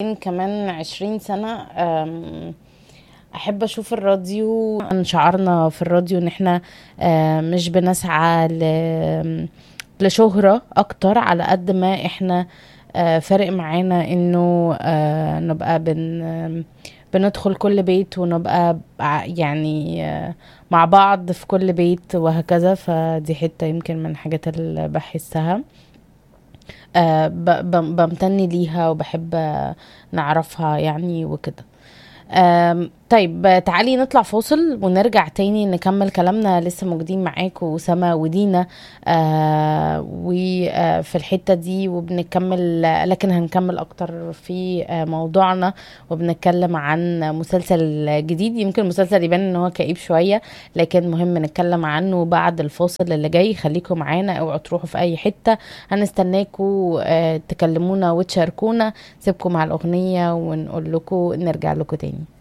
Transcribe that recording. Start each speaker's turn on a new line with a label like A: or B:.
A: كمان كمان عشرين سنة أم، احب اشوف الراديو عن شعارنا في الراديو ان احنا آه، مش بنسعى ل- لشهرة اكتر على قد ما احنا آه، فارق معانا انه آه، نبقى بن آم، بندخل كل بيت ونبقى ع- يعني آه، مع بعض في كل بيت وهكذا فدي حتة يمكن من الحاجات اللي بحسها آه، ب- ب- بمتن ليها وبحب آه، نعرفها يعني وكده آم، طيب آه، تعالي نطلع فاصل ونرجع تاني نكمل كلامنا لسه موجودين معاكم سما ودينا آه وفي الحتة دي وبنكمل لكن هنكمل أكتر في آه موضوعنا وبنتكلم عن مسلسل جديد يمكن المسلسل يبان ان هو كئيب شوية لكن مهم نتكلم عنه بعد الفاصل اللي جاي خليكم معانا اوعوا تروحوا في أي حتة هنستناكم آه تكلمونا وتشاركونا سيبكم مع الأغنية ونقول لكم نرجع لكم تاني